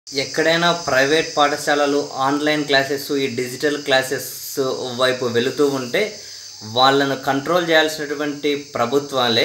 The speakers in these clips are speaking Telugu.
ఎక్కడైనా ప్రైవేట్ పాఠశాలలు ఆన్లైన్ క్లాసెస్ ఈ డిజిటల్ క్లాసెస్ వైపు వెళుతూ ఉంటే వాళ్ళను కంట్రోల్ చేయాల్సినటువంటి ప్రభుత్వాలే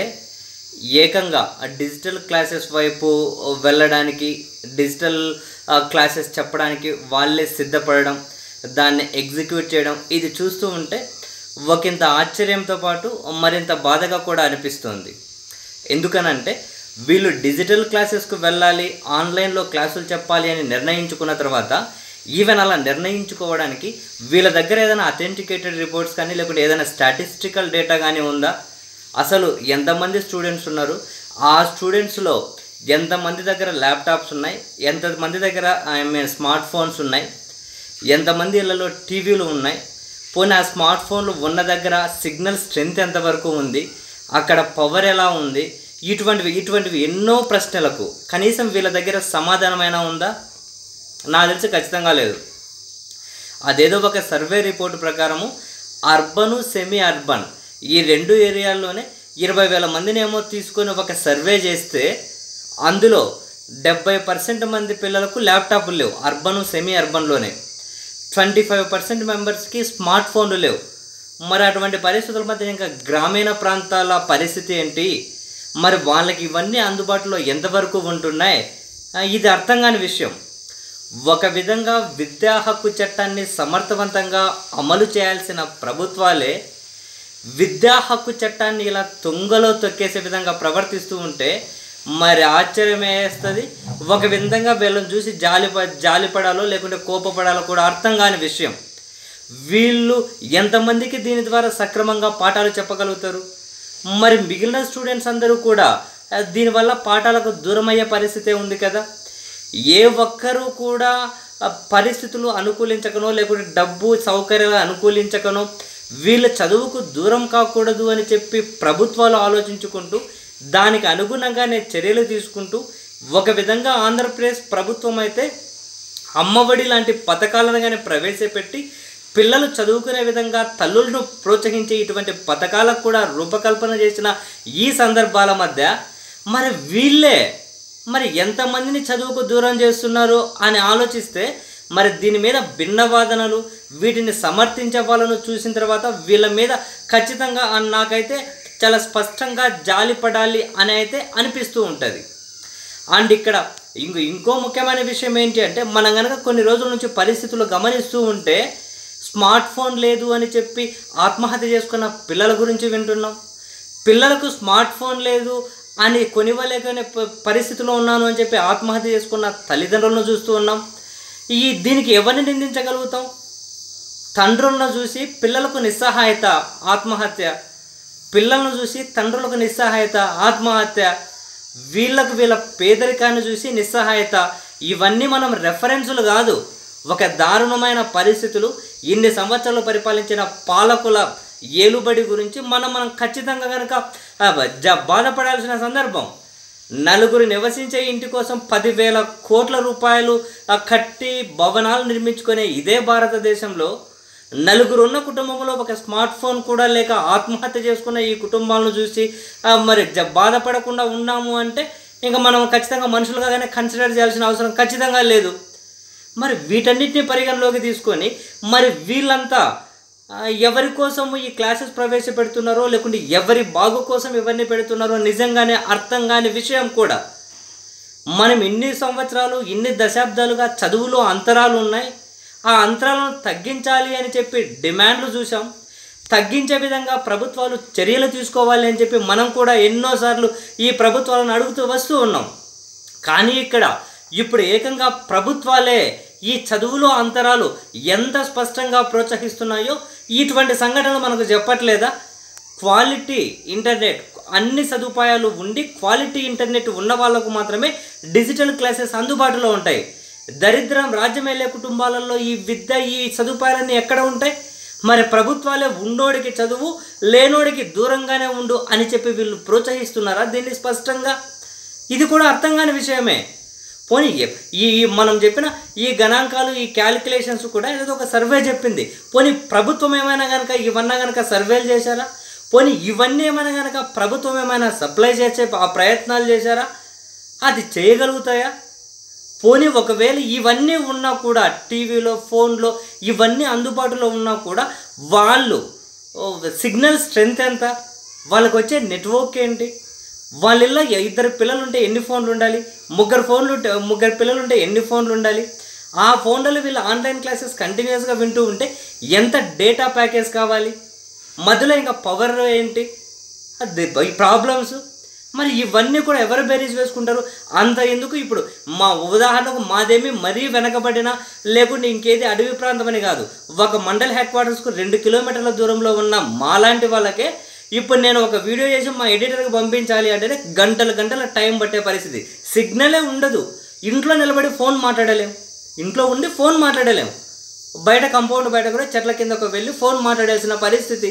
ఏకంగా ఆ డిజిటల్ క్లాసెస్ వైపు వెళ్ళడానికి డిజిటల్ ఆ, క్లాసెస్ చెప్పడానికి వాళ్ళే సిద్ధపడడం దాన్ని ఎగ్జిక్యూట్ చేయడం ఇది చూస్తూ ఉంటే ఒకంత ఆశ్చర్యంతో పాటు మరింత బాధగా కూడా అనిపిస్తుంది ఎందుకనంటే వీళ్ళు డిజిటల్ క్లాసెస్కు వెళ్ళాలి ఆన్లైన్లో క్లాసులు చెప్పాలి అని నిర్ణయించుకున్న తర్వాత ఈవెన్ అలా నిర్ణయించుకోవడానికి వీళ్ళ దగ్గర ఏదైనా అథెంటికేటెడ్ రిపోర్ట్స్ కానీ లేకుంటే ఏదైనా స్టాటిస్టికల్ డేటా కానీ ఉందా అసలు ఎంతమంది స్టూడెంట్స్ ఉన్నారు ఆ స్టూడెంట్స్లో ఎంతమంది దగ్గర ల్యాప్టాప్స్ ఉన్నాయి ఎంతమంది దగ్గర ఐ మీన్ స్మార్ట్ ఫోన్స్ ఉన్నాయి ఎంతమంది ఇళ్లలో టీవీలు ఉన్నాయి పోనీ ఆ స్మార్ట్ ఫోన్లు ఉన్న దగ్గర సిగ్నల్ స్ట్రెంత్ ఎంతవరకు ఉంది అక్కడ పవర్ ఎలా ఉంది ఇటువంటివి ఇటువంటివి ఎన్నో ప్రశ్నలకు కనీసం వీళ్ళ దగ్గర సమాధానమైనా ఉందా నాకు తెలిసి ఖచ్చితంగా లేదు అదేదో ఒక సర్వే రిపోర్ట్ ప్రకారము అర్బను సెమీ అర్బన్ ఈ రెండు ఏరియాల్లోనే ఇరవై వేల మందిని ఏమో తీసుకొని ఒక సర్వే చేస్తే అందులో డెబ్బై పర్సెంట్ మంది పిల్లలకు ల్యాప్టాప్లు లేవు అర్బను సెమీ అర్బన్లోనే ట్వంటీ ఫైవ్ పర్సెంట్ మెంబర్స్కి స్మార్ట్ ఫోన్లు లేవు మరి అటువంటి పరిస్థితుల మధ్య ఇంకా గ్రామీణ ప్రాంతాల పరిస్థితి ఏంటి మరి వాళ్ళకి ఇవన్నీ అందుబాటులో ఎంతవరకు ఉంటున్నాయి ఆ, ఇది అర్థం కాని విషయం ఒక విధంగా విద్యా హక్కు చట్టాన్ని సమర్థవంతంగా అమలు చేయాల్సిన ప్రభుత్వాలే విద్యా హక్కు చట్టాన్ని ఇలా తుంగలో తొక్కేసే విధంగా ప్రవర్తిస్తూ ఉంటే మరి ఆశ్చర్యం వేస్తుంది ఒక విధంగా వీళ్ళని చూసి జాలి జాలిపడాలో లేకుంటే కోపపడాలో కూడా అర్థం కాని విషయం వీళ్ళు ఎంతమందికి దీని ద్వారా సక్రమంగా పాఠాలు చెప్పగలుగుతారు మరి మిగిలిన స్టూడెంట్స్ అందరూ కూడా ఆ, దీనివల్ల పాఠాలకు దూరమయ్యే పరిస్థితే ఉంది కదా ఏ ఒక్కరూ కూడా ఆ, పరిస్థితులు అనుకూలించకనో లేకుంటే డబ్బు సౌకర్యాలు అనుకూలించకనో వీళ్ళ చదువుకు దూరం కాకూడదు అని చెప్పి ప్రభుత్వాలు ఆలోచించుకుంటూ దానికి అనుగుణంగానే చర్యలు తీసుకుంటూ ఒక విధంగా ఆంధ్రప్రదేశ్ ప్రభుత్వం అయితే అమ్మఒడి లాంటి పథకాలను కానీ ప్రవేశపెట్టి పిల్లలు చదువుకునే విధంగా తల్లులను ప్రోత్సహించే ఇటువంటి పథకాలకు కూడా రూపకల్పన చేసిన ఈ సందర్భాల మధ్య మరి వీళ్ళే మరి ఎంతమందిని చదువుకు దూరం చేస్తున్నారు అని ఆలోచిస్తే మరి దీని మీద భిన్న వాదనలు వీటిని సమర్థించే వాళ్ళను చూసిన తర్వాత వీళ్ళ మీద ఖచ్చితంగా ఆ నాకైతే చాలా స్పష్టంగా జాలి పడాలి అని అయితే అనిపిస్తూ ఉంటుంది అండ్ ఇక్కడ ఇంకో ఇంకో ముఖ్యమైన విషయం ఏంటి అంటే మనం కనుక కొన్ని రోజుల నుంచి పరిస్థితులు గమనిస్తూ ఉంటే స్మార్ట్ ఫోన్ లేదు అని చెప్పి ఆత్మహత్య చేసుకున్న పిల్లల గురించి వింటున్నాం పిల్లలకు స్మార్ట్ ఫోన్ లేదు అని కొనివ్వలేకనే ప- పరిస్థితిలో ఉన్నాను అని చెప్పి ఆత్మహత్య చేసుకున్న తల్లిదండ్రులను చూస్తూ ఉన్నాం ఈ దీనికి ఎవరిని నిందించగలుగుతాం తండ్రులను చూసి పిల్లలకు నిస్సహాయత ఆత్మహత్య పిల్లలను చూసి తండ్రులకు నిస్సహాయత ఆత్మహత్య వీళ్ళకు వీళ్ళ పేదరికాన్ని చూసి నిస్సహాయత ఇవన్నీ మనం రెఫరెన్సులు కాదు ఒక దారుణమైన పరిస్థితులు ఇన్ని సంవత్సరాలు పరిపాలించిన పాలకుల ఏలుబడి గురించి మనం మనం ఖచ్చితంగా కనుక ఆ, జ- బాధపడాల్సిన సందర్భం నలుగురు నివసించే ఇంటి కోసం పదివేల కోట్ల రూపాయలు ఆ, కట్టి భవనాలు నిర్మించుకునే ఇదే భారతదేశంలో నలుగురు ఉన్న కుటుంబంలో ఒక స్మార్ట్ ఫోన్ కూడా లేక ఆత్మహత్య చేసుకున్న ఈ కుటుంబాలను చూసి ఆ, మరి జ- బాధపడకుండా ఉన్నాము అంటే ఇంకా మనం ఖచ్చితంగా మనుషులుగానే కన్సిడర్ చేయాల్సిన అవసరం ఖచ్చితంగా లేదు మరి వీటన్నిటిని పరిగణలోకి తీసుకొని మరి వీళ్ళంతా ఆ, ఎవరి కోసం ఈ క్లాసెస్ ప్రవేశపెడుతున్నారో లేకుంటే ఎవరి బాగు కోసం ఎవరిని పెడుతున్నారో నిజంగానే అర్థం కాని విషయం కూడా మనం ఇన్ని సంవత్సరాలు ఇన్ని దశాబ్దాలుగా చదువులో అంతరాలు ఉన్నాయి ఆ అంతరాలను తగ్గించాలి అని చెప్పి డిమాండ్లు చూసాం తగ్గించే విధంగా ప్రభుత్వాలు చర్యలు తీసుకోవాలి అని చెప్పి మనం కూడా ఎన్నోసార్లు ఈ ప్రభుత్వాలను అడుగుతూ వస్తూ ఉన్నాం కానీ ఇక్కడ ఇప్పుడు ఏకంగా ప్రభుత్వాలే ఈ చదువులో అంతరాలు ఎంత స్పష్టంగా ప్రోత్సహిస్తున్నాయో ఇటువంటి సంఘటనలు మనకు చెప్పట్లేదా క్వాలిటీ ఇంటర్నెట్ అన్ని సదుపాయాలు ఉండి క్వాలిటీ ఇంటర్నెట్ ఉన్న వాళ్ళకు మాత్రమే డిజిటల్ క్లాసెస్ అందుబాటులో ఉంటాయి దరిద్రం రాజ్యమేలే కుటుంబాలలో ఈ విద్య ఈ సదుపాయాలన్నీ ఎక్కడ ఉంటాయి మరి ప్రభుత్వాలే ఉన్నోడికి చదువు లేనోడికి దూరంగానే ఉండు అని చెప్పి వీళ్ళు ప్రోత్సహిస్తున్నారా దీన్ని స్పష్టంగా ఇది కూడా అర్థం కాని విషయమే పోనీ ఎ- ఈ ఈ మనం చెప్పిన ఈ గణాంకాలు ఈ క్యాలిక్యులేషన్స్ కూడా ఏదో ఒక సర్వే చెప్పింది పోనీ ప్రభుత్వం ఏమైనా కనుక ఇవన్నా కనుక సర్వేలు చేశారా పోనీ ఇవన్నీ ఏమైనా కనుక ప్రభుత్వం ఏమైనా సప్లై చేసే ఆ ప్రయత్నాలు చేశారా అది చేయగలుగుతాయా పోనీ ఒకవేళ ఇవన్నీ ఉన్నా కూడా టీవీలో ఫోన్లో ఇవన్నీ అందుబాటులో ఉన్నా కూడా వాళ్ళు ఓ, సిగ్నల్ స్ట్రెంగ్త్ ఎంత వాళ్ళకి వచ్చే నెట్వర్క్ ఏంటి వాళ్ళ ఇద్దరు పిల్లలు ఉంటే ఎన్ని ఫోన్లు ఉండాలి ముగ్గురు ఫోన్లు ఉంటే ముగ్గురు పిల్లలు ఉంటే ఎన్ని ఫోన్లు ఉండాలి ఆ ఫోన్లలో వీళ్ళు ఆన్లైన్ క్లాసెస్ కంటిన్యూస్గా వింటూ ఉంటే ఎంత డేటా ప్యాకేజ్ కావాలి మధ్యలో ఇంకా పవర్ ఏంటి అది ఈ ప్రాబ్లమ్స్ మరి ఇవన్నీ కూడా ఎవరు బేరీజ్ వేసుకుంటారు అంత ఎందుకు ఇప్పుడు మా ఉదాహరణకు మాదేమి మరీ వెనకబడిన లేకుంటే ఇంకేది అడవి ప్రాంతం అని కాదు ఒక మండల్ హెడ్ క్వార్టర్స్కు రెండు కిలోమీటర్ల దూరంలో ఉన్న మాలాంటి వాళ్ళకే ఇప్పుడు నేను ఒక వీడియో చేసి మా ఎడిటర్కి పంపించాలి అంటే గంటల గంటల టైం పట్టే పరిస్థితి సిగ్నలే ఉండదు ఇంట్లో నిలబడి ఫోన్ మాట్లాడలేం ఇంట్లో ఉండి ఫోన్ మాట్లాడలేం బయట కంపౌండ్ బయట కూడా చెట్ల కిందకు వెళ్ళి ఫోన్ మాట్లాడాల్సిన పరిస్థితి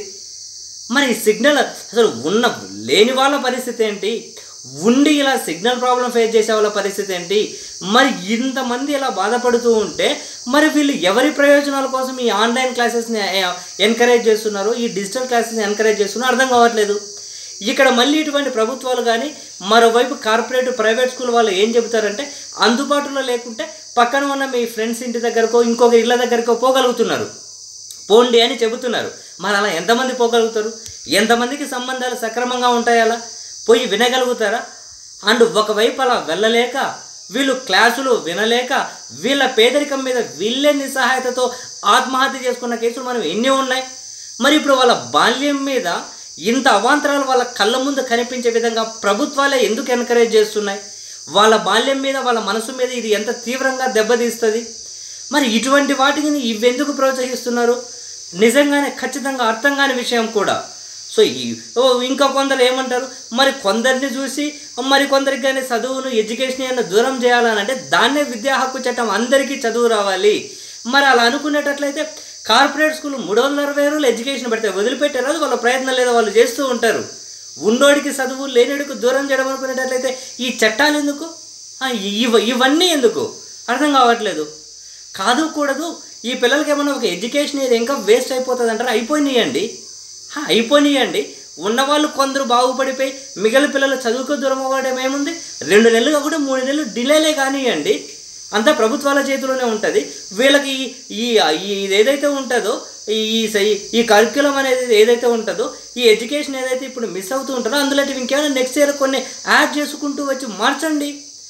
మరి ఈ సిగ్నల్ అసలు ఉన్న లేని వాళ్ళ పరిస్థితి ఏంటి ఉండి ఇలా సిగ్నల్ ప్రాబ్లం ఫేస్ చేసే వాళ్ళ పరిస్థితి ఏంటి మరి ఇంతమంది ఇలా బాధపడుతూ ఉంటే మరి వీళ్ళు ఎవరి ప్రయోజనాల కోసం ఈ ఆన్లైన్ క్లాసెస్ని ఎంకరేజ్ చేస్తున్నారు ఈ డిజిటల్ క్లాసెస్ని ఎంకరేజ్ చేస్తున్నారో అర్థం కావట్లేదు ఇక్కడ మళ్ళీ ఇటువంటి ప్రభుత్వాలు కానీ మరోవైపు కార్పొరేట్ ప్రైవేట్ స్కూల్ వాళ్ళు ఏం చెబుతారంటే అందుబాటులో లేకుంటే పక్కన ఉన్న మీ ఫ్రెండ్స్ ఇంటి దగ్గరకో ఇంకొక ఇళ్ళ దగ్గరకో పోగలుగుతున్నారు పోండి అని చెబుతున్నారు మరి అలా ఎంతమంది పోగలుగుతారు ఎంతమందికి సంబంధాలు సక్రమంగా ఉంటాయి అలా పోయి వినగలుగుతారా అండ్ ఒకవైపు అలా వెళ్ళలేక వీళ్ళు క్లాసులు వినలేక వీళ్ళ పేదరికం మీద వీళ్ళే నిస్సహాయతతో ఆత్మహత్య చేసుకున్న కేసులు మనం ఎన్ని ఉన్నాయి మరి ఇప్పుడు వాళ్ళ బాల్యం మీద ఇంత అవాంతరాలు వాళ్ళ కళ్ళ ముందు కనిపించే విధంగా ప్రభుత్వాలే ఎందుకు ఎంకరేజ్ చేస్తున్నాయి వాళ్ళ బాల్యం మీద వాళ్ళ మనసు మీద ఇది ఎంత తీవ్రంగా దెబ్బతీస్తుంది మరి ఇటువంటి వాటిని ఇవెందుకు ప్రోత్సహిస్తున్నారు నిజంగానే ఖచ్చితంగా అర్థం కాని విషయం కూడా సో ఈ ఓ ఇంకా కొందరు ఏమంటారు మరి కొందరిని చూసి మరి కొందరికి కానీ చదువును ఎడ్యుకేషన్ అయినా దూరం చేయాలని అంటే దాన్నే విద్యా హక్కు చట్టం అందరికీ చదువు రావాలి మరి అలా అనుకునేటట్లయితే కార్పొరేట్ స్కూల్ మూడు వందల అరవై రోజులు ఎడ్యుకేషన్ పెడితే వదిలిపెట్టారు అది వాళ్ళ ప్రయత్నం లేదా వాళ్ళు చేస్తూ ఉంటారు ఉన్నోడికి చదువు లేనిడికి దూరం చేయడం అనుకునేటట్లయితే ఈ చట్టాలు ఎందుకు ఆ, ఇవ ఇవన్నీ ఎందుకు అర్థం కావట్లేదు కాదు కూడదు ఈ పిల్లలకి ఏమన్నా ఒక ఎడ్యుకేషన్ ఇది ఇంకా వేస్ట్ అయిపోతుంది అంటారు అయిపోయినాయండి హా, అయిపోయినాయండి ఉన్నవాళ్ళు కొందరు బాగుపడిపోయి మిగిలిన పిల్లలు చదువుకు దూరం అవ్వడం ఏముంది రెండు నెలలు కాకుండా మూడు నెలలు డిలేలే కానివ్వండి అంతా ప్రభుత్వాల చేతిలోనే ఉంటుంది వీళ్ళకి ఈ ఈ ఈ- ఇది ఏదైతే ఉంటుందో ఈ ఈ సై- ఈ కరిక్యులం అనేది ఏదైతే ఉంటుందో ఈ ఎడ్యుకేషన్ ఏదైతే ఇప్పుడు మిస్ అవుతూ ఉంటుందో అందులో ఇంకేమైనా నెక్స్ట్ ఇయర్ కొన్ని యాడ్ చేసుకుంటూ వచ్చి మార్చండి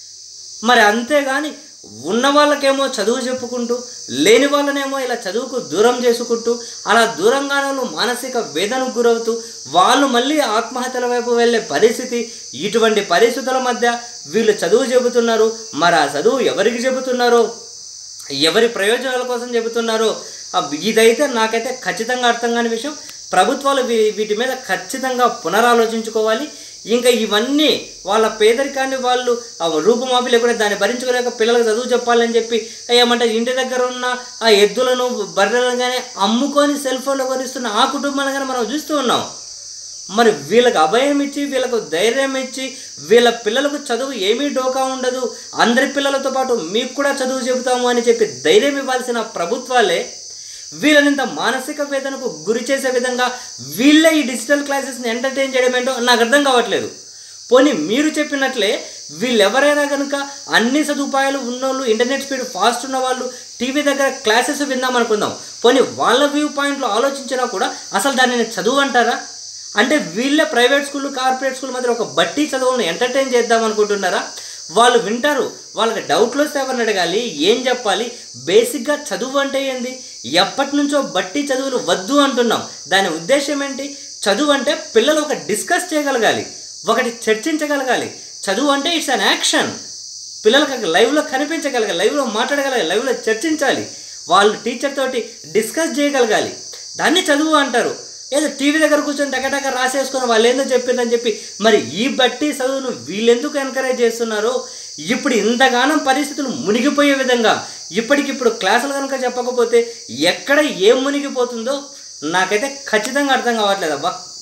మరి అంతేగాని ఉన్న వాళ్ళకేమో చదువు చెప్పుకుంటూ లేని వాళ్ళనేమో ఇలా చదువుకు దూరం చేసుకుంటూ అలా దూరంగానే వాళ్ళు మానసిక వేదనకు గురవుతూ వాళ్ళు మళ్ళీ ఆత్మహత్యల వైపు వెళ్ళే పరిస్థితి ఇటువంటి పరిస్థితుల మధ్య వీళ్ళు చదువు చెబుతున్నారు మరి ఆ చదువు ఎవరికి చెబుతున్నారో ఎవరి ప్రయోజనాల కోసం చెబుతున్నారో ఆ ఇదైతే నాకైతే ఖచ్చితంగా అర్థం కాని విషయం ప్రభుత్వాలు వీ- వీటి మీద ఖచ్చితంగా పునరాలోచించుకోవాలి ఇంకా ఇవన్నీ వాళ్ళ పేదరికాన్ని వాళ్ళు ఆ రూపుమాపి లేకుండా దాన్ని భరించుకోలేక పిల్లలకు చదువు చెప్పాలని చెప్పి ఏమంటే ఇంటి దగ్గర ఉన్న ఆ ఎద్దులను బర్రెలను కానీ అమ్ముకొని సెల్ ఫోన్లో కొనిస్తున్న ఆ కుటుంబాలను కానీ మనం చూస్తూ ఉన్నాం మరి వీళ్ళకి అభయం ఇచ్చి వీళ్ళకు ధైర్యం ఇచ్చి వీళ్ళ పిల్లలకు చదువు ఏమీ డోకా ఉండదు అందరి పిల్లలతో పాటు మీకు కూడా చదువు చెబుతాము అని చెప్పి ధైర్యం ఇవ్వాల్సిన ప్రభుత్వాలే వీళ్ళని ఇంత మానసిక వేదనకు గురి చేసే విధంగా వీళ్ళే ఈ డిజిటల్ క్లాసెస్ని ఎంటర్టైన్ చేయడం ఏంటో నాకు అర్థం కావట్లేదు పోనీ మీరు చెప్పినట్లే వీళ్ళెవరైనా కనుక అన్ని సదుపాయాలు ఉన్నోళ్ళు ఇంటర్నెట్ స్పీడ్ ఫాస్ట్ ఉన్న వాళ్ళు టీవీ దగ్గర క్లాసెస్ విందాం అనుకుందాం పోనీ వాళ్ళ వ్యూ పాయింట్లో ఆలోచించినా కూడా అసలు దానిని చదువు అంటారా అంటే వీళ్ళే ప్రైవేట్ స్కూల్ కార్పొరేట్ స్కూల్ మధ్య ఒక బట్టి చదువులను ఎంటర్టైన్ చేద్దాం అనుకుంటున్నారా వాళ్ళు వింటారు వాళ్ళకి డౌట్లు వస్తే ఎవరిని అడగాలి ఏం చెప్పాలి బేసిక్గా చదువు అంటే ఏంది ఎప్పటి నుంచో బట్టి చదువులు వద్దు అంటున్నాం దాని ఉద్దేశం ఏంటి చదువు అంటే పిల్లలు ఒక డిస్కస్ చేయగలగాలి ఒకటి చర్చించగలగాలి చదువు అంటే ఇట్స్ అన్ యాక్షన్ పిల్లలకి అక్కడ లైవ్లో కనిపించగలగాలి లైవ్లో మాట్లాడగలగాలి లైవ్లో చర్చించాలి వాళ్ళు టీచర్ తోటి డిస్కస్ చేయగలగాలి దాన్ని చదువు అంటారు ఏదో టీవీ దగ్గర కూర్చొని టకటక రాసేసుకుని వాళ్ళు ఏందో చెప్పిందని చెప్పి మరి ఈ బట్టి చదువును వీళ్ళెందుకు ఎంకరేజ్ చేస్తున్నారో ఇప్పుడు ఇంతగానం పరిస్థితులు మునిగిపోయే విధంగా ఇప్పటికిప్పుడు క్లాసులు కనుక చెప్పకపోతే ఎక్కడ ఏం మునిగిపోతుందో నాకైతే ఖచ్చితంగా అర్థం కావట్లేదు అబ్బా